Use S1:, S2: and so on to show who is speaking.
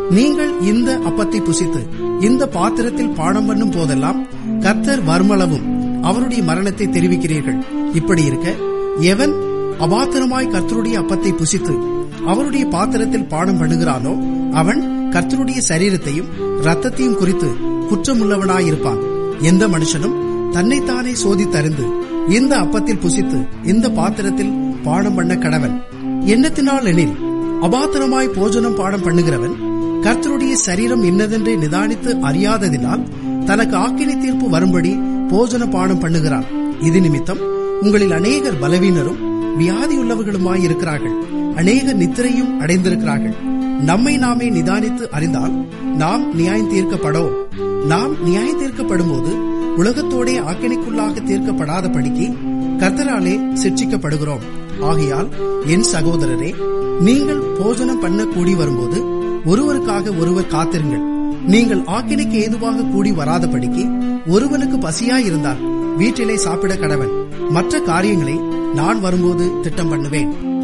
S1: நீங்கள் இந்த அப்பத்தை புசித்து இந்த பாத்திரத்தில் பானம் பண்ணும் போதெல்லாம் கர்த்தர் வர்மளவும் அவருடைய மரணத்தை தெரிவிக்கிறீர்கள் இப்படி இருக்க எவன் அபாத்திரமாய் கர்த்தருடைய அப்பத்தை புசித்து அவருடைய பாத்திரத்தில் பானம் பண்ணுகிறானோ அவன் கர்த்தருடைய சரீரத்தையும் ரத்தத்தையும் குறித்து குற்றமுள்ளவனாயிருப்பான் எந்த மனுஷனும் தன்னைத்தானே சோதித்தறிந்து இந்த அப்பத்தில் புசித்து இந்த பாத்திரத்தில் பானம் பண்ண கடவன் எண்ணத்தினால் எனில் அபாத்திரமாய் போஜனம் பானம் பண்ணுகிறவன் கர்த்தருடைய சரீரம் இன்னதென்றே நிதானித்து அறியாததினால் தனக்கு ஆக்கினை தீர்ப்பு வரும்படி போஜன பானம் பண்ணுகிறான் இது நிமித்தம் உங்களில் அநேகர் பலவீனரும் வியாதியுள்ளவர்களுமாய் இருக்கிறார்கள் அநேகர் நித்திரையும் அடைந்திருக்கிறார்கள் நம்மை நாமே நிதானித்து அறிந்தால் நாம் நியாயம் தீர்க்கப்படோம் நாம் நியாயம் தீர்க்கப்படும் போது உலகத்தோடே ஆக்கினைக்குள்ளாக தீர்க்கப்படாதபடிக்கு கர்த்தராலே சிட்சிக்கப்படுகிறோம் ஆகையால் என் சகோதரரே நீங்கள் போஜனம் பண்ண கூடி வரும்போது ஒருவருக்காக ஒருவர் காத்திருங்கள் நீங்கள் ஆக்கினைக்கு ஏதுவாக கூடி வராதபடிக்கு ஒருவனுக்கு பசியாயிருந்தால் வீட்டிலே சாப்பிட கடவன் மற்ற காரியங்களை நான் வரும்போது திட்டம் பண்ணுவேன்